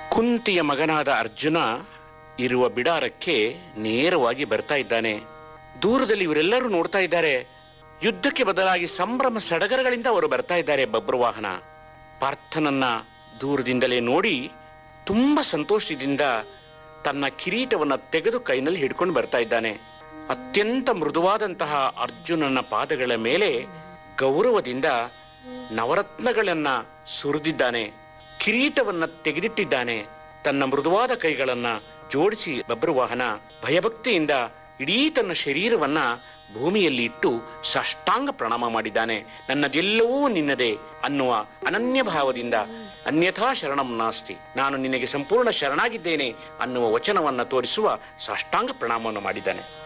ಕುಂತಿಯ ಮಗನಾದ ಅರ್ಜುನ ಇರುವ ಬಿಡಾರಕ್ಕೆ ನೇರವಾಗಿ ಬರ್ತಾ ಇದ್ದಾನೆ ದೂರದಲ್ಲಿ ಇವರೆಲ್ಲರೂ ನೋಡ್ತಾ ಇದ್ದಾರೆ ಯುದ್ಧಕ್ಕೆ ಬದಲಾಗಿ ಸಂಭ್ರಮ ಸಡಗರಗಳಿಂದ ಅವರು ಬರ್ತಾ ಇದ್ದಾರೆ ಬಬ್ರುವಾಹನ ಪಾರ್ಥನನ್ನ ದೂರದಿಂದಲೇ ನೋಡಿ ತುಂಬಾ ಸಂತೋಷದಿಂದ ತನ್ನ ಕಿರೀಟವನ್ನ ತೆಗೆದು ಕೈನಲ್ಲಿ ಹಿಡ್ಕೊಂಡು ಬರ್ತಾ ಇದ್ದಾನೆ ಅತ್ಯಂತ ಮೃದುವಾದಂತಹ ಅರ್ಜುನನ ಪಾದಗಳ ಮೇಲೆ ಗೌರವದಿಂದ ನವರತ್ನಗಳನ್ನ ಸುರಿದಿದ್ದಾನೆ ಕಿರೀಟವನ್ನ ತೆಗೆದಿಟ್ಟಿದ್ದಾನೆ ತನ್ನ ಮೃದುವಾದ ಕೈಗಳನ್ನ ಜೋಡಿಸಿ ಬಬ್ರುವಾಹನ ಭಯಭಕ್ತಿಯಿಂದ ಇಡೀ ತನ್ನ ಶರೀರವನ್ನ ಭೂಮಿಯಲ್ಲಿ ಇಟ್ಟು ಸಾಷ್ಟಾಂಗ ಪ್ರಣಾಮ ಮಾಡಿದ್ದಾನೆ ನನ್ನದೆಲ್ಲವೂ ನಿನ್ನದೇ ಅನ್ನುವ ಅನನ್ಯ ಭಾವದಿಂದ ಅನ್ಯಥಾ ಶರಣಂ ನಾಸ್ತಿ ನಾನು ನಿನಗೆ ಸಂಪೂರ್ಣ ಶರಣಾಗಿದ್ದೇನೆ ಅನ್ನುವ ವಚನವನ್ನ ತೋರಿಸುವ ಸಾಷ್ಟಾಂಗ ಪ್ರಣಾಮವನ್ನು ಮಾಡಿದ್ದಾನೆ